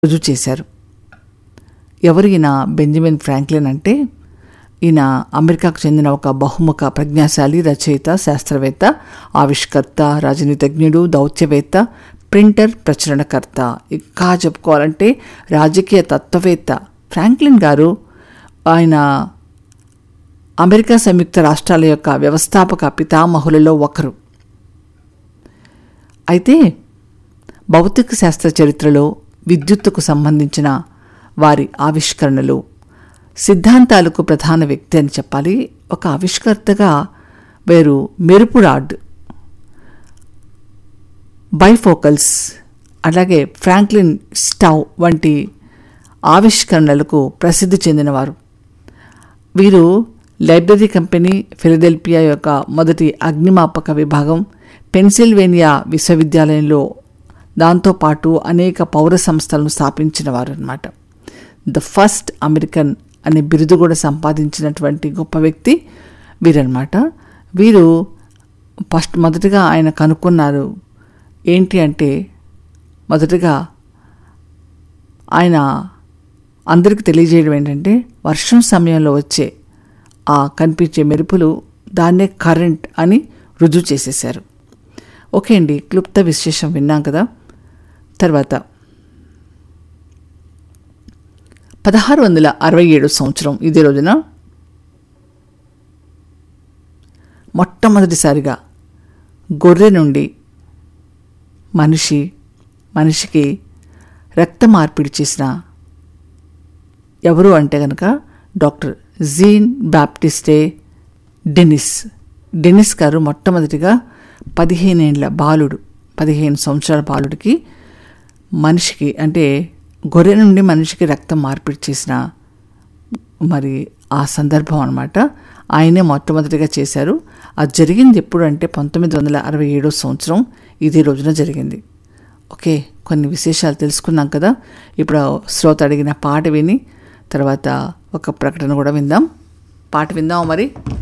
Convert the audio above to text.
రుజువు చేశారు ఎవరు ఈయన బెంజమిన్ ఫ్రాంక్లిన్ అంటే ఈయన అమెరికాకు చెందిన ఒక బహుముఖ ప్రజ్ఞాశాలి రచయిత శాస్త్రవేత్త ఆవిష్కర్త రాజనీతిజ్ఞుడు దౌత్యవేత్త ప్రింటర్ ప్రచురణకర్త ఇంకా చెప్పుకోవాలంటే రాజకీయ తత్వవేత్త ఫ్రాంక్లిన్ గారు ఆయన అమెరికా సంయుక్త రాష్ట్రాల యొక్క వ్యవస్థాపక పితామహులలో ఒకరు అయితే భౌతిక శాస్త్ర చరిత్రలో విద్యుత్తుకు సంబంధించిన వారి ఆవిష్కరణలు సిద్ధాంతాలకు ప్రధాన వ్యక్తి అని చెప్పాలి ఒక ఆవిష్కర్తగా వేరు మెరుపు రాడ్ బైఫోకల్స్ అలాగే ఫ్రాంక్లిన్ స్టవ్ వంటి ఆవిష్కరణలకు ప్రసిద్ధి చెందినవారు వీరు లైబ్రరీ కంపెనీ ఫిలదెల్ఫియా యొక్క మొదటి అగ్నిమాపక విభాగం పెన్సిల్వేనియా విశ్వవిద్యాలయంలో దాంతోపాటు అనేక పౌర సంస్థలను స్థాపించిన వారు అనమాట ద ఫస్ట్ అమెరికన్ అనే బిరుదు కూడా సంపాదించినటువంటి గొప్ప వ్యక్తి వీరనమాట వీరు ఫస్ట్ మొదటగా ఆయన కనుక్కున్నారు ఏంటి అంటే మొదటగా ఆయన అందరికి తెలియజేయడం ఏంటంటే వర్షం సమయంలో వచ్చే ఆ కనిపించే మెరుపులు దాన్నే కరెంట్ అని రుజువు చేసేశారు ఓకే అండి క్లుప్త విశేషం విన్నాం కదా తర్వాత పదహారు వందల అరవై ఏడు సంవత్సరం ఇదే రోజున మొట్టమొదటిసారిగా గొర్రె నుండి మనిషి మనిషికి రక్త మార్పిడి చేసిన ఎవరు అంటే కనుక doctor Jean Baptiste Denis Denis గారు మొట్టమొదటిగా పదిహేనేండ్ల బాలుడు పదిహేను సంవత్సరాల బాలుడికి మనిషికి అంటే గొర్రె నుండి మనిషికి రక్తం మార్పిడి చేసిన మరి ఆ సందర్భం అనమాట ఆయనే మొట్టమొదటిగా చేశారు అది జరిగింది ఎప్పుడు అంటే పంతొమ్మిది వందల అరవై ఏడో సంవత్సరం ఇదే రోజున జరిగింది ఓకే కొన్ని విశేషాలు తెలుసుకున్నాం కదా ఇప్పుడు శ్రోత అడిగిన పాట విని తర్వాత ఒక ప్రకటన కూడా విందాం పాట విందాం మరి